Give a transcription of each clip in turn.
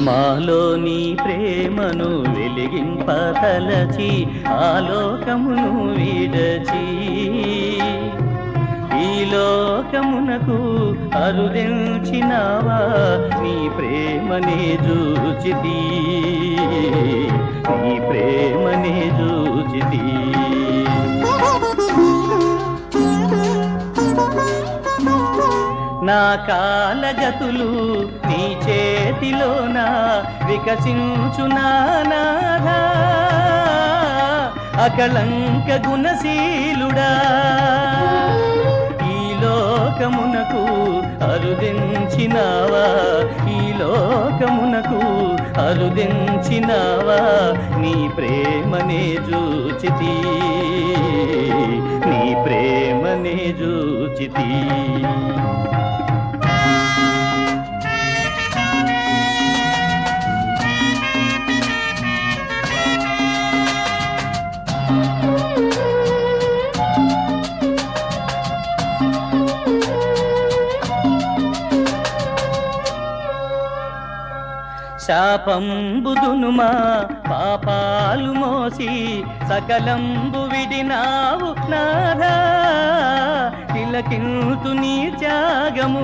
మాలో నీ ప్రేమను వెలిగింపతలచి ఆలోకమును విడచి ఈ లోకమునకు అరుదించినావా నీ ప్రేమనే చూచితి నీ ప్రేమనే చూచితి నా కాలగతులు నీ చేతిలోన వికసించునానాథా అకళంక గుణశీలుడా ఈ లోకమునకు అరుదించినావా ఈ లోకమునకు అరుదించినావా నీ ప్రేమనే చూచితి నీ ప్రేమనే చూచితి శాపంబుదును మా పాపాలు మోసి సకలంబు విడినావు నాదా తిలకింతు నీ త్యాగము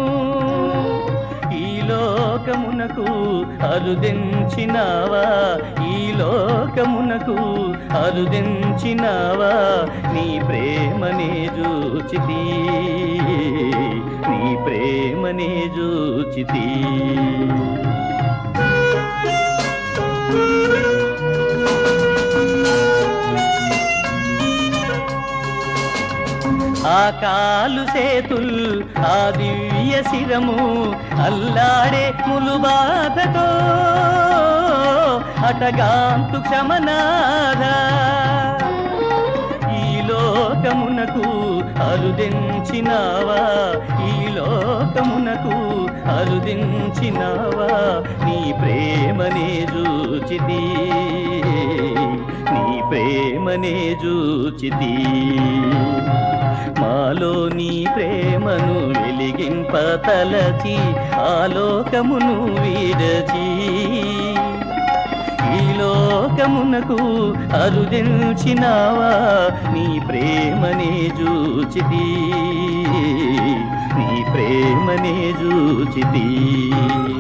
ఈ లోకమునకు అరుదించినావా ఈ లోకమునకు అరుదించినావా నీ ప్రేమనే చూచితి నీ ప్రేమనే చూచితి ఆ కాలు సేతుల్ ఆ దివ్య శిరము అల్లాడే ములుబాధతో అటగాంతు క్షమనాథ ఈ లోకమునకు అరుదించినావా ఈ లోకమునకు అరుదించినావా నీ ప్రేమనే చూచితి నీ ప్రేమనే చూచితి మాలో నీ ప్రేమను వెలిగింపతలచి ఆలోకమును వీడచి ఈ లోకమునకు అరుదించినావా నీ ప్రేమనే చూచితి నీ ప్రేమనే చూచితి